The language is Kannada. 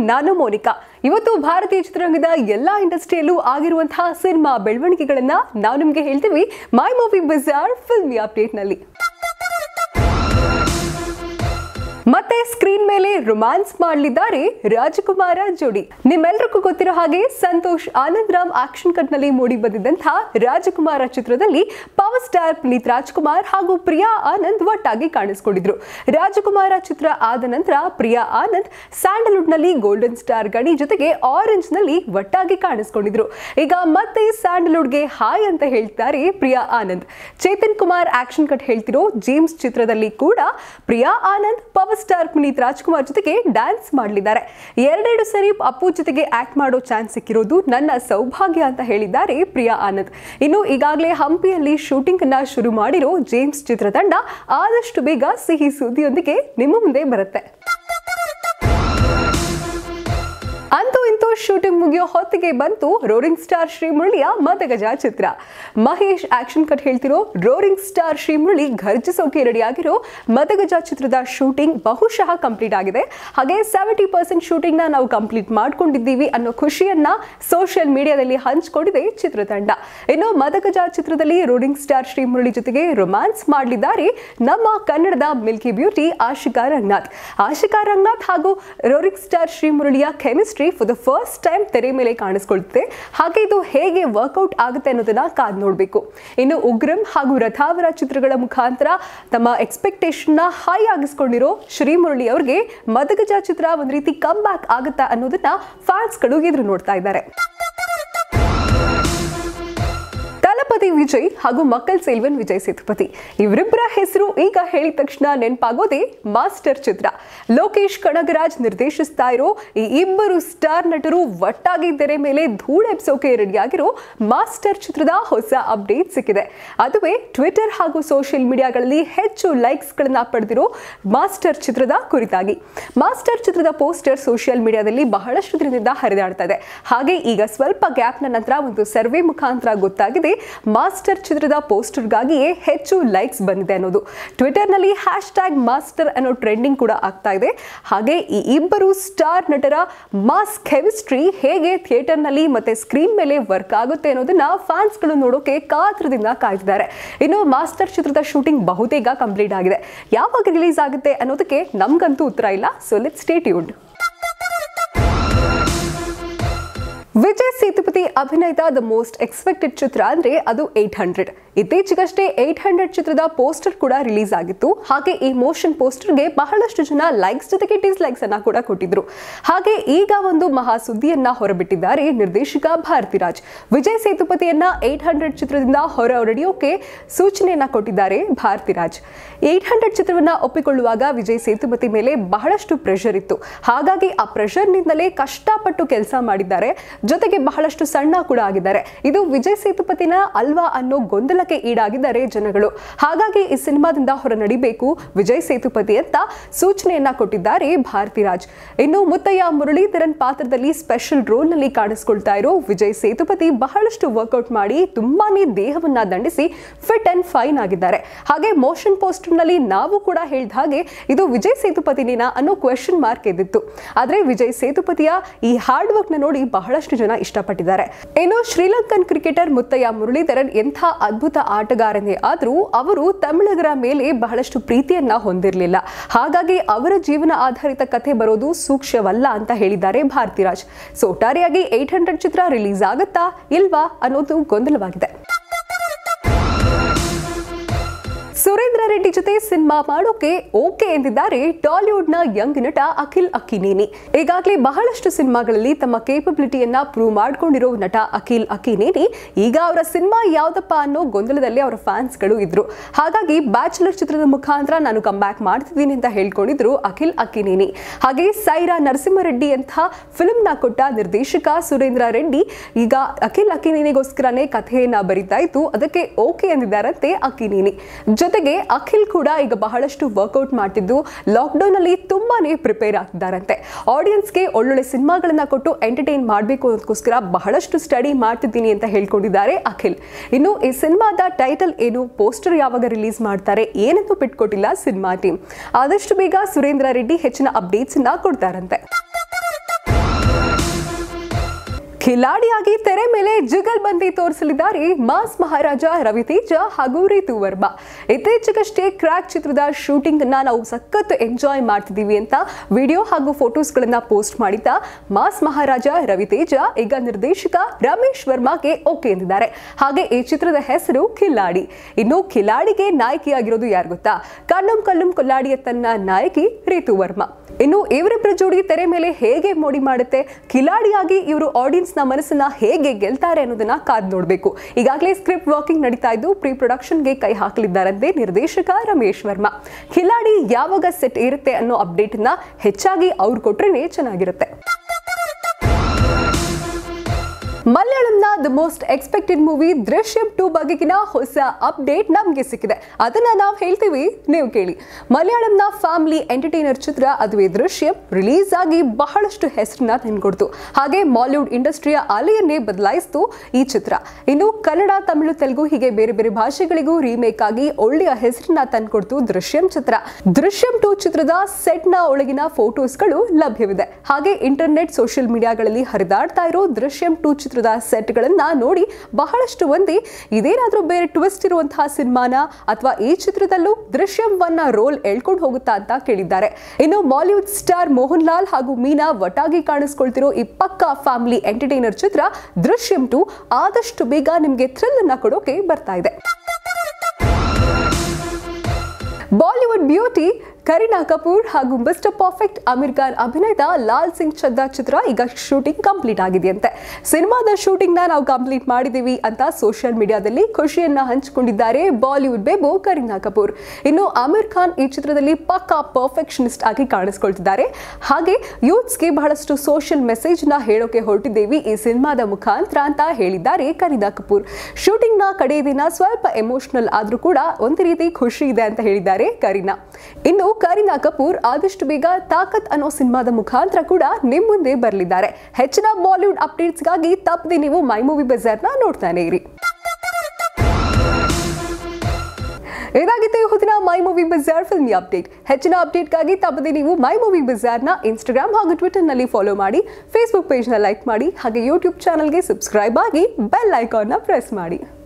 ನಾನು ಮೋನಿಕಾ ಇವತ್ತು ಭಾರತೀಯ ಚಿತ್ರರಂಗದ ಎಲ್ಲಾ ಇಂಡಸ್ಟ್ರಿಯಲ್ಲೂ ಆಗಿರುವಂತಹ ಸಿನಿಮಾ ಬೆಳವಣಿಗೆಗಳನ್ನ ನಾವು ನಿಮಗೆ ಹೇಳ್ತೀವಿ ಮೈ ಮೂವಿ ಬಜಾರ್ ಫಿಲ್ಮಿ ಅಪ್ಡೇಟ್ನಲ್ಲಿ ಮತ್ತೆ ಸ್ಕ್ರೀನ್ ಮೇಲೆ ರೊಮ್ಯಾನ್ಸ್ ಮಾಡಲಿದ್ದಾರೆ ರಾಜಕುಮಾರ ಜೋಡಿ ನಿಮ್ಮೆಲ್ಲರಿಗೂ ಗೊತ್ತಿರೋ ಹಾಗೆ ಸಂತೋಷ್ ಆನಂದ್ ರಾಮ್ ಆಕ್ಷನ್ ಕಟ್ ನಲ್ಲಿ ಮೂಡಿ ಬಂದಿದ್ದಂತಹ ರಾಜಕುಮಾರ ಚಿತ್ರದಲ್ಲಿ ಪವರ್ ಸ್ಟಾರ್ ಪುನೀತ್ ರಾಜ್ಕುಮಾರ್ ಹಾಗೂ ಪ್ರಿಯಾ ಆನಂದ್ ಒಟ್ಟಾಗಿ ಕಾಣಿಸ್ಕೊಂಡಿದ್ರು ರಾಜಕುಮಾರ ಚಿತ್ರ ಆದ ನಂತರ ಪ್ರಿಯಾ ಆನಂದ್ ಸ್ಯಾಂಡಲ್ವುಡ್ ನಲ್ಲಿ ಗೋಲ್ಡನ್ ಸ್ಟಾರ್ ಗಣಿ ಜೊತೆಗೆ ಆರೆಂಜ್ ನಲ್ಲಿ ಒಟ್ಟಾಗಿ ಕಾಣಿಸ್ಕೊಂಡಿದ್ರು ಈಗ ಮತ್ತೆ ಸ್ಯಾಂಡಲ್ವುಡ್ಗೆ ಹಾಯ್ ಅಂತ ಹೇಳ್ತಾರೆ ಪ್ರಿಯಾ ಆನಂದ್ ಚೇತನ್ ಕುಮಾರ್ ಆಕ್ಷನ್ ಕಟ್ ಹೇಳ್ತಿರೋ ಜೇಮ್ಸ್ ಚಿತ್ರದಲ್ಲಿ ಕೂಡ ಪ್ರಿಯಾ ಆನಂದ್ ಪವರ್ ಸ್ಟಾರ್ ಪುನೀತ್ ರಾಜ್ಕುಮಾರ್ ಜೊತೆಗೆ ಡ್ಯಾನ್ಸ್ ಮಾಡಲಿದ್ದಾರೆ ಎರಡೆರಡು ಸರಿ ಅಪ್ಪು ಜೊತೆಗೆ ಆಕ್ಟ್ ಮಾಡೋ ಚಾನ್ಸ್ ಸಿಕ್ಕಿರೋದು ನನ್ನ ಸೌಭಾಗ್ಯ ಅಂತ ಹೇಳಿದ್ದಾರೆ ಪ್ರಿಯಾ ಆನಂದ್ ಇನ್ನು ಈಗಾಗಲೇ ಹಂಪಿಯಲ್ಲಿ ಶೂಟಿಂಗ್ ಅನ್ನ ಶುರು ಮಾಡಿರೋ ಜೇಮ್ಸ್ ಚಿತ್ರತಂಡ ಆದಷ್ಟು ಬೇಗ ಸಿಹಿ ಸುದ್ದಿಯೊಂದಿಗೆ ನಿಮ್ಮ ಮುಂದೆ ಬರುತ್ತೆ ಅಂತೂ ಇಂತೂ ಶೂಟಿಂಗ್ ಮುಗಿಯೋ ಹೊತ್ತಿಗೆ ಬಂತು ರೋರಿಂಗ್ ಸ್ಟಾರ್ ಶ್ರೀಮುರಳಿಯ ಮದಗಜ ಚಿತ್ರ ಮಹೇಶ್ ಆಕ್ಷನ್ ಕಟ್ ಹೇಳ್ತಿರೋ ರೋರಿಂಗ್ ಸ್ಟಾರ್ ಶ್ರೀಮುರಳಿ ಘರ್ಜಿಸೋಕೆ ರೆಡಿಯಾಗಿರೋ ಮದಗಜ ಚಿತ್ರದ ಶೂಟಿಂಗ್ ಬಹುಶಃ ಕಂಪ್ಲೀಟ್ ಆಗಿದೆ ಹಾಗೆ ಸೆವೆಂಟಿ ಪರ್ಸೆಂಟ್ ಶೂಟಿಂಗ್ನ ನಾವು ಕಂಪ್ಲೀಟ್ ಮಾಡ್ಕೊಂಡಿದ್ದೀವಿ ಅನ್ನೋ ಖುಷಿಯನ್ನ ಸೋಷಿಯಲ್ ಮೀಡಿಯಾದಲ್ಲಿ ಹಂಚಿಕೊಂಡಿದೆ ಚಿತ್ರತಂಡ ಇನ್ನು ಮದಗಜ ಚಿತ್ರದಲ್ಲಿ ರೋರಿಂಗ್ ಸ್ಟಾರ್ ಶ್ರೀಮುರಳಿ ಜೊತೆಗೆ ರೊಮ್ಯಾನ್ಸ್ ಮಾಡಲಿದ್ದಾರೆ ನಮ್ಮ ಕನ್ನಡದ ಮಿಲ್ಕಿ ಬ್ಯೂಟಿ ಆಶಿಕಾ ರಂಗನಾಥ್ ಆಶಿಕಾ ರಂಗನಾಥ್ ಹಾಗೂ ರೋರಿಂಗ್ ಸ್ಟಾರ್ ಶ್ರೀಮುರಳಿಯ chemistry for the first time ತೆರೆ ಮೇಲೆ ಕಾಣಿಸ್ಕೊಳ್ತಿದೆ ಹಾಗೆ ಇದು ಹೇಗೆ ವರ್ಕೌಟ್ ಆಗುತ್ತೆ ಅನ್ನೋದನ್ನ ಕಾದ್ ನೋಡಬೇಕು ಇನ್ನು ಉಗ್ರಂ ಹಾಗೂ ರಥಾವರ ಚಿತ್ರಗಳ ಮುಖಾಂತರ ತಮ್ಮ ಎಕ್ಸ್ಪೆಕ್ಟೇಷನ್ನ ಹೈ ಆಗಿಸ್ಕೊಂಡಿರೋ ಶ್ರೀಮುರಳಿ ಅವ್ರಿಗೆ ಮದಗಜ ಚಿತ್ರ ಒಂದು ರೀತಿ ಕಮ್ ಬ್ಯಾಕ್ ಆಗುತ್ತಾ ಅನ್ನೋದನ್ನ ಫ್ಯಾನ್ಸ್ಗಳು ಎದುರು ನೋಡ್ತಾ ಇದ್ದಾರೆ ತಲಪತಿ ವಿಜಯ್ ಹಾಗೂ ಮಕ್ಕಲ್ ಸೆಲ್ವನ್ ವಿಜಯ್ ಸೇತುಪತಿ ಇವರಿಬ್ಬರ ಹೆಸರು ಈಗ ಹೇಳಿದ ತಕ್ಷಣ ನೆನಪಾಗೋದೇ ಮಾಸ್ಟರ್ ಚಿತ್ರ ಲೋಕೇಶ್ ಕನಗರಾಜ್ ನಿರ್ದೇಶಿಸ್ತಾ ಇರೋ ಈ ಇಬ್ಬರು ಸ್ಟಾರ್ ನಟರು ಒಟ್ಟಾಗಿ ತೆರೆ ಮೇಲೆ ಧೂಳೆಬ್ಸೋಕೆ ರೆಡಿಯಾಗಿರೋ ಮಾಸ್ಟರ್ ಚಿತ್ರದ ಹೊಸ ಅಪ್ಡೇಟ್ ಸಿಕ್ಕಿದೆ ಅದುವೇ ಟ್ವಿಟರ್ ಹಾಗೂ ಸೋಷಿಯಲ್ ಮೀಡಿಯಾಗಳಲ್ಲಿ ಹೆಚ್ಚು ಲೈಕ್ಸ್ಗಳನ್ನ ಪಡೆದಿರೋ ಮಾಸ್ಟರ್ ಚಿತ್ರದ ಕುರಿತಾಗಿ ಮಾಸ್ಟರ್ ಚಿತ್ರದ ಪೋಸ್ಟರ್ ಸೋಷಿಯಲ್ ಮೀಡಿಯಾದಲ್ಲಿ ಬಹಳಷ್ಟು ದಿನದಿಂದ ಹರಿದಾಡ್ತಾ ಇದೆ ಹಾಗೆ ಈಗ ಸ್ವಲ್ಪ ಗ್ಯಾಪ್ನ ನಂತರ ಒಂದು ಸರ್ವೆ ಮುಖಾಂತರ ಗೊತ್ತಾಗಿದೆ ಮಾಸ್ಟರ್ ಚಿತ್ರದ ಪೋಸ್ಟರ್ಗಾಗಿಯೇ ಹೆಚ್ಚು ಲೈಕ್ಸ್ ಬಂದಿದೆ ಅನ್ನೋದು ಟ್ವಿಟರ್ನಲ್ಲಿ ಹ್ಯಾಶ್ ಟ್ಯಾಗ್ ಮಾಸ್ಟರ್ ಅನ್ನೋ ಟ್ರೆಂಡಿಂಗ್ ಕೂಡ ಆಗ್ತಾ ಇದೆ ಹಾಗೆ ಈ ಇಬ್ಬರು ಸ್ಟಾರ್ ನಟರ ಮಾಸ್ ಕೆಮಿಸ್ಟ್ರಿ ಹೇಗೆ ಥಿಯೇಟರ್ನಲ್ಲಿ ಮತ್ತೆ ಸ್ಕ್ರೀನ್ ಮೇಲೆ ವರ್ಕ್ ಆಗುತ್ತೆ ಅನ್ನೋದನ್ನ ಫ್ಯಾನ್ಸ್ಗಳು ನೋಡೋಕೆ ಕಾತ್ರದಿಂದ ಕಾಯ್ತಿದ್ದಾರೆ ಇನ್ನು ಮಾಸ್ಟರ್ ಚಿತ್ರದ ಶೂಟಿಂಗ್ ಬಹುತೇಕ ಕಂಪ್ಲೀಟ್ ಆಗಿದೆ ಯಾವಾಗ ರಿಲೀಸ್ ಆಗುತ್ತೆ ಅನ್ನೋದಕ್ಕೆ ನಮ್ಗಂತೂ ಉತ್ತರ ಇಲ್ಲ so let stay tuned Vijay Sethupathi ಅಭಿನಯದ ದ ಮೋಸ್ಟ್ ಎಕ್ಸ್ಪೆಕ್ಟೆಡ್ ಚಿತ್ರ ಅಂದ್ರೆ ಅದು ಏಟ್ ಹಂಡ್ರೆಡ್ ಇತ್ತೀಚೆಗಷ್ಟೇ ಏಟ್ ಹಂಡ್ರೆಡ್ ಚಿತ್ರದ ಪೋಸ್ಟರ್ ಕೂಡ ರಿಲೀಸ್ ಆಗಿತ್ತು ಹಾಗೆ ಈ ಮೋಷನ್ ಪೋಸ್ಟರ್ಗೆ ಬಹಳಷ್ಟು ಜನ ಲೈಕ್ಸ್ ಜೊತೆಗೆ ಡಿಸ್ಲೈಕ್ಸ್ ಅನ್ನ ಕೂಡ ಕೊಟ್ಟಿದ್ರು ಹಾಗೆ ಈಗ ಒಂದು ಮಹಾ ಸುದ್ದಿಯನ್ನ ಹೊರಬಿಟ್ಟಿದ್ದಾರೆ ನಿರ್ದೇಶಕ ಭಾರತಿರಾಜ್ ವಿಜಯ್ ಸೇತುಪತಿಯನ್ನ ಏಟ್ ಹಂಡ್ರೆಡ್ ಚಿತ್ರದಿಂದ ಹೊರ ಹೊರಡಿಯೋಕೆ ಸೂಚನೆಯನ್ನ ಕೊಟ್ಟಿದ್ದಾರೆ ಭಾರತಿರಾಜ್ ಏಟ್ ಹಂಡ್ರೆಡ್ ಚಿತ್ರವನ್ನ ಒಪ್ಪಿಕೊಳ್ಳುವಾಗ ವಿಜಯ್ ಸೇತುಪತಿ ಮೇಲೆ ಬಹಳಷ್ಟು ಪ್ರೆಷರ್ ಇತ್ತು ಹಾಗಾಗಿ ಆ ಪ್ರೆಷರ್ನಿಂದಲೇ ಕಷ್ಟಪಟ್ಟು ಕೆಲಸ ಮಾಡಿದ್ದಾರೆ ಜೊತೆಗೆ ಬಹಳಷ್ಟು ಸಣ್ಣ ಕೂಡ ಆಗಿದ್ದಾರೆ ಇದು ವಿಜಯ್ ಸೇತುಪತಿನ ಅಲ್ವಾ ಅನ್ನೋ ಗೊಂದಲಕ್ಕೆ ಈಡಾಗಿದ್ದಾರೆ ಜನಗಳು ಹಾಗಾಗಿ ಈ ಸಿನಿಮಾದಿಂದ ಹೊರ ನಡಿಬೇಕು ವಿಜಯ್ ಸೇತುಪತಿ ಅಂತ ಸೂಚನೆಯನ್ನ ಕೊಟ್ಟಿದ್ದಾರೆ ಭಾರತಿರಾಜ್ ಇನ್ನು ಮುತ್ತಯ್ಯ ಮುರಳೀಧರನ್ ಪಾತ್ರದಲ್ಲಿ ಸ್ಪೆಷಲ್ ರೋಲ್ ನಲ್ಲಿ ಕಾಣಿಸ್ಕೊಳ್ತಾ ಇರೋ ವಿಜಯ್ ಸೇತುಪತಿ ಬಹಳಷ್ಟು ವರ್ಕೌಟ್ ಮಾಡಿ ತುಂಬಾನೇ ದೇಹವನ್ನ ದಂಡಿಸಿ ಫಿಟ್ ಅಂಡ್ ಫೈನ್ ಆಗಿದ್ದಾರೆ ಹಾಗೆ ಮೋಷನ್ ಪೋಸ್ಟರ್ ನಲ್ಲಿ ನಾವು ಕೂಡ ಹೇಳಿದ ಹಾಗೆ ಇದು ವಿಜಯ್ ಸೇತುಪತಿನೇನಾ ಅನ್ನೋ ಕ್ವೆಶನ್ ಮಾರ್ಕ್ ಎದ್ದಿತ್ತು ಆದ್ರೆ ವಿಜಯ್ ಸೇತುಪತಿಯ ಈ ಹಾರ್ಡ್ ವರ್ಕ್ ನ ನೋಡಿ ಬಹಳಷ್ಟು ಜನ ಇಷ್ಟಪಟ್ಟಿದ್ದಾರೆ ಇನ್ನು ಶ್ರೀಲಂಕನ್ ಕ್ರಿಕೆಟರ್ ಮುತ್ತಯ್ಯ ಮುರಳೀಧರನ್ ಎಂಥ ಅದ್ಭುತ ಆಟಗಾರನೇ ಆದರೂ ಅವರು ತಮಿಳಗರ ಮೇಲೆ ಬಹಳಷ್ಟು ಪ್ರೀತಿಯನ್ನ ಹೊಂದಿರಲಿಲ್ಲ ಹಾಗಾಗಿ ಅವರ ಜೀವನ ಆಧಾರಿತ ಕಥೆ ಬರೋದು ಸೂಕ್ಷ್ಮವಲ್ಲ ಅಂತ ಹೇಳಿದ್ದಾರೆ ಭಾರತಿರಾಜ್ ಸೊ ಒಟ್ಟಾರೆಯಾಗಿ ಏಟ್ ಹಂಡ್ರೆಡ್ ಚಿತ್ರ ರಿಲೀಸ್ ಆಗುತ್ತಾ ಇಲ್ವಾ ಅನ್ನೋದು ಗೊಂದಲವಾಗಿದೆ ಸುರೇಂದ್ರ ರೆಡ್ಡಿ ಜೊತೆ ಸಿನಿಮಾ ಮಾಡೋಕೆ ಓಕೆ ಎಂದಿದ್ದಾರೆ ಟಾಲಿವುಡ್ನ ಯಂಗ್ ನಟ ಅಖಿಲ್ ಅಕ್ಕಿನೇನಿ ಈಗಾಗಲೇ ಬಹಳಷ್ಟು ಸಿನಿಮಾಗಳಲ್ಲಿ ತಮ್ಮ ಕೇಪಬಿಲಿಟಿಯನ್ನ ಪ್ರೂವ್ ಮಾಡ್ಕೊಂಡಿರೋ ನಟ ಅಖಿಲ್ ಅಕ್ಕಿನೇನಿ ಈಗ ಅವರ ಸಿನಿಮಾ ಯಾವ್ದಪ್ಪ ಅನ್ನೋ ಗೊಂದಲದಲ್ಲಿ ಅವರ ಫ್ಯಾನ್ಸ್ಗಳು ಇದ್ರು ಹಾಗಾಗಿ ಬ್ಯಾಚುಲರ್ ಚಿತ್ರದ ಮುಖಾಂತರ ನಾನು ಕಮ್ ಬ್ಯಾಕ್ ಮಾಡ್ತಿದ್ದೀನಿ ಅಂತ ಹೇಳ್ಕೊಂಡಿದ್ರು ಅಖಿಲ್ ಅಕ್ಕಿನೇನಿ ಹಾಗೆ ಸೈರಾ ನರಸಿಂಹರೆಡ್ಡಿ ಅಂತ ಫಿಲ್ಮ್ನ ಕೊಟ್ಟ ನಿರ್ದೇಶಕ ಸುರೇಂದ್ರ ರೆಡ್ಡಿ ಈಗ ಅಖಿಲ್ ಅಕ್ಕಿನೇನಿಗೋಸ್ಕರನೇ ಕಥೆಯನ್ನ ಬರಿತಾ ಇತ್ತು ಅದಕ್ಕೆ ಓಕೆ ಎಂದಿದ್ದಾರಂತೆ ಅಕ್ಕಿನೇನಿ ಜೊತೆಗೆ ಅಖಿಲ್ ಕೂಡ ಈಗ ಬಹಳಷ್ಟು ವರ್ಕೌಟ್ ಮಾಡ್ತಿದ್ದು ಲಾಕ್ಡೌನ್ ಅಲ್ಲಿ ತುಂಬಾನೇ ಪ್ರಿಪೇರ್ ಆಗ್ತಿದ್ದಾರಂತೆ ಆಡಿಯನ್ಸ್ಗೆ ಒಳ್ಳೊಳ್ಳೆ ಸಿನಿಮಾಗಳನ್ನ ಕೊಟ್ಟು ಎಂಟರ್ಟೈನ್ ಮಾಡಬೇಕು ಅನ್ನೋದಕ್ಕೋಸ್ಕರ ಬಹಳಷ್ಟು ಸ್ಟಡಿ ಮಾಡ್ತಿದ್ದೀನಿ ಅಂತ ಹೇಳ್ಕೊಂಡಿದ್ದಾರೆ ಅಖಿಲ್ ಇನ್ನು ಈ ಸಿನಿಮಾದ ಟೈಟಲ್ ಏನು ಪೋಸ್ಟರ್ ಯಾವಾಗ ರಿಲೀಸ್ ಮಾಡ್ತಾರೆ ಏನಂತೂ ಬಿಟ್ಕೊಟ್ಟಿಲ್ಲ ಸಿನಿಮಾ ಟೀಮ್ ಆದಷ್ಟು ಬೇಗ ಸುರೇಂದ್ರ ರೆಡ್ಡಿ ಹೆಚ್ಚಿನ ಅಪ್ಡೇಟ್ಸ್ ಕೊಡ್ತಾರಂತೆ ಖಿಲಾಡಿಯಾಗಿ ತೆರೆ ಮೇಲೆ ಜುಗಲ್ಬಂದಿ ತೋರಿಸಲಿದ್ದಾರೆ ಮಾಸ್ ಮಹಾರಾಜ ರವಿತೇಜ ಹಾಗೂ ರಿತು ವರ್ಮಾ ಇತ್ತೀಚೆಗಷ್ಟೇ ಕ್ರ್ಯಾಕ್ ಚಿತ್ರದ ಶೂಟಿಂಗ್ ಅನ್ನ ನಾವು ಸಖತ್ ಎಂಜಾಯ್ ಮಾಡ್ತಿದೀವಿ ಅಂತ ವಿಡಿಯೋ ಹಾಗೂ ಫೋಟೋಸ್ ಗಳನ್ನ ಪೋಸ್ಟ್ ಮಾಡಿದ್ದ ಮಾಸ್ ಮಹಾರಾಜ ರವಿತೇಜ ಈಗ ನಿರ್ದೇಶಕ ರಮೇಶ್ ವರ್ಮಾಗೆ ಓಕೆ ಎಂದಿದ್ದಾರೆ ಹಾಗೆ ಈ ಚಿತ್ರದ ಹೆಸರು ಖಿಲಾಡಿ ಇನ್ನು ಖಿಲಾಡಿಗೆ ನಾಯಕಿಯಾಗಿರೋದು ಯಾರು ಗೊತ್ತಾ ಕಣ್ಣಂ ಕಲ್ಲುಂ ಕೊಲ್ಲಾಡಿಯ ತನ್ನ ನಾಯಕಿ ರಿತು ವರ್ಮಾ ಇನ್ನು ಇವರಿಬ್ಬರ ಜೋಡಿ ತೆರೆ ಮೇಲೆ ಹೇಗೆ ಮೋಡಿ ಮಾಡುತ್ತೆ ಖಿಲಾಡಿಯಾಗಿ ಇವರು ಆಡಿಯನ್ಸ್ ನ ಮನಸ್ಸನ್ನ ಹೇಗೆ ಗೆಲ್ತಾರೆ ಅನ್ನೋದನ್ನ ಕಾದ್ ನೋಡಬೇಕು ಈಗಾಗಲೇ ಸ್ಕ್ರಿಪ್ಟ್ ವರ್ಕಿಂಗ್ ನಡೀತಾ ಇದ್ದು ಪ್ರೀ ಪ್ರೊಡಕ್ಷನ್ಗೆ ಕೈ ಹಾಕಲಿದ್ದಾರಂತೆ ನಿರ್ದೇಶಕ ರಮೇಶ್ ವರ್ಮಾ ಖಿಲಾಡಿ ಯಾವಾಗ ಸೆಟ್ ಇರುತ್ತೆ ಅನ್ನೋ ಅಪ್ಡೇಟ್ ನ ಹೆಚ್ಚಾಗಿ ಅವ್ರು ಕೊಟ್ರೇನೆ ಚೆನ್ನಾಗಿರುತ್ತೆ ಮಲಯಾಳಂನ the most expected movie Drishyam two ಬಗೆಗಿನ ಹೊಸ ಅಪ್ಡೇಟ್ ನಮಗೆ ಸಿಕ್ಕಿದೆ ಅದನ್ನ ನಾವು ಹೇಳ್ತೀವಿ ನೀವು ಕೇಳಿ ಮಲಯಾಳಂನ ಫ್ಯಾಮಿಲಿ ಎಂಟರ್ಟೈನರ್ ಚಿತ್ರ ಅದುವೇ ದೃಶ್ಯಂ ರಿಲೀಸ್ ಆಗಿ ಬಹಳಷ್ಟು ಹೆಸರನ್ನ ತಂದ್ಕೊಡ್ತು ಹಾಗೆ ಮಾಲಿವುಡ್ ಇಂಡಸ್ಟ್ರಿಯ ಅಲೆಯನ್ನೇ ಬದಲಾಯಿಸಿತು ಈ ಚಿತ್ರ ಇನ್ನು ಕನ್ನಡ ತಮಿಳು ತೆಲುಗು ಹೀಗೆ ಬೇರೆ ಬೇರೆ ಭಾಷೆಗಳಿಗೂ ರೀಮೇಕ್ ಆಗಿ ಒಳ್ಳೆಯ ಹೆಸರನ್ನ ತಂದ್ಕೊಡ್ತು ದೃಶ್ಯಂ ಚಿತ್ರ ದೃಶ್ಯಂ ಟೂ ಚಿತ್ರದ ಸೆಟ್ನ ಒಳಗಿನ ಫೋಟೋಸ್ಗಳು ಲಭ್ಯವಿದೆ ಹಾಗೆ ಇಂಟರ್ನೆಟ್ ಸೋಷಿಯಲ್ ಮೀಡಿಯಾಗಳಲ್ಲಿ ಹರಿದಾಡ್ತಾ ಇರೋ ದೃಶ್ಯಂ ಟೂ ಚಿತ್ರದ ಸೆಟ್ಗಳನ್ನ ನೋಡಿ ಬಹಳಷ್ಟು ಮಂದಿ ಇದೇನಾದ್ರೂ ಬೇರೆ ಟ್ವಿಸ್ಟ್ ಇರುವಂತಹ ಸಿನಿಮಾನ ಅಥವಾ ಈ ಚಿತ್ರದಲ್ಲೂ ದೃಶ್ಯಂ ಒನ್ನ ರೋಲ್ ಎಳ್ಕೊಂಡು ಹೋಗುತ್ತಾ ಅಂತ ಕೇಳಿದ್ದಾರೆ ಇನ್ನು ಬಾಲಿವುಡ್ ಸ್ಟಾರ್ ಮೋಹನ್ ಲಾಲ್ ಹಾಗೂ ಮೀನಾ ಒಟ್ಟಾಗಿ ಕಾಣಿಸ್ಕೊಳ್ತಿರೋ ಈ ಪಕ್ಕಾ ಫ್ಯಾಮಿಲಿ ಎಂಟರ್ಟೈನರ್ ಚಿತ್ರ ದೃಶ್ಯಂ ಟು ಆದಷ್ಟು ಬೇಗ ನಿಮಗೆ ಥ್ರಿಲ್ ಅನ್ನ ಕೊಡೋಕೆ ಬರ್ತಾ ಇದೆ ಬಾಲಿವುಡ್ ಬ್ಯೂಟಿ ಕರೀನಾ ಕಪೂರ್ ಹಾಗೂ ಮಿಸ್ಟರ್ ಪರ್ಫೆಕ್ಟ್ ಅಮೀರ್ ಖಾನ್ ಅಭಿನಯದ ಲಾಲ್ ಸಿಂಗ್ ಚದ್ದ ಚಿತ್ರ ಈಗ ಶೂಟಿಂಗ್ ಕಂಪ್ಲೀಟ್ ಆಗಿದೆಯಂತೆ ಸಿನಿಮಾದ ಶೂಟಿಂಗ್ ನ ನಾವು ಕಂಪ್ಲೀಟ್ ಮಾಡಿದೀವಿ ಅಂತ ಸೋಷಿಯಲ್ ಮೀಡಿಯಾದಲ್ಲಿ ಖುಷಿಯನ್ನ ಹಂಚಿಕೊಂಡಿದ್ದಾರೆ ಬಾಲಿವುಡ್ ಬೇಬು ಕರೀನಾ ಕಪೂರ್ ಇನ್ನು ಅಮೀರ್ ಖಾನ್ ಈ ಚಿತ್ರದಲ್ಲಿ ಪಕ್ಕಾ ಪರ್ಫೆಕ್ಷನಿಸ್ಟ್ ಆಗಿ ಕಾಣಿಸ್ಕೊಳ್ತಿದ್ದಾರೆ ಹಾಗೆ ಯೂತ್ಸ್ಗೆ ಬಹಳಷ್ಟು ಸೋಷಿಯಲ್ ಮೆಸೇಜ್ ನ ಹೇಳೋಕೆ ಹೊರಟಿದ್ದೇವೆ ಈ ಸಿನಿಮಾದ ಮುಖಾಂತರ ಅಂತ ಹೇಳಿದ್ದಾರೆ ಕರೀನಾ ಕಪೂರ್ ಶೂಟಿಂಗ್ ನ ಕಡೆಯ ದಿನ ಸ್ವಲ್ಪ ಎಮೋಷನಲ್ ಆದ್ರೂ ಕೂಡ ಒಂದು ರೀತಿ ಖುಷಿ ಇದೆ ಅಂತ ಹೇಳಿದ್ದಾರೆ ಕರೀನಾ ಇನ್ನು ಕರೀನಾ ಕಪೂರ್ ಆದಷ್ಟು ಬೇಗ ತಾಕತ್ ಅನ್ನೋ ಸಿನಿಮಾದ ಮುಖಾಂತರ ಕೂಡ ನಿಮ್ ಮುಂದೆ ಬರಲಿದ್ದಾರೆ ಹೆಚ್ಚಿನ ಬಾಲಿವುಡ್ ಅಪ್ಡೇಟ್ಸ್ಗಾಗಿ ತಪ್ಪದೆ ನೀವು ಮೈ ಮೂವಿ ಬಜಾರ್ನ ನೋಡ್ತಾನೆ ಇರಿ ಇದಾಗಿತ್ತು ಈ ಹೊತ್ತಿನ my movie bazaar filmy update ಹೆಚ್ಚಿನ ಅಪ್ಡೇಟ್ಗಾಗಿ ತಪ್ಪದೆ ನೀವು ಮೈ ಮೂವಿ ಬಜಾರ್ನ ಇನ್ಸ್ಟಾಗ್ರಾಮ್ ಹಾಗೂ ಟ್ವಿಟರ್ನಲ್ಲಿ ಫಾಲೋ ಮಾಡಿ ಫೇಸ್ಬುಕ್ ಪೇಜ್ನ ಲೈಕ್ ಮಾಡಿ ಹಾಗೆ ಯೂಟ್ಯೂಬ್ ಚಾನಲ್ಗೆ ಸಬ್ಸ್ಕ್ರೈಬ್ ಆಗಿ ಬೆಲ್ ಐಕಾನ್ನ ಪ್ರೆಸ್ ಮಾಡಿ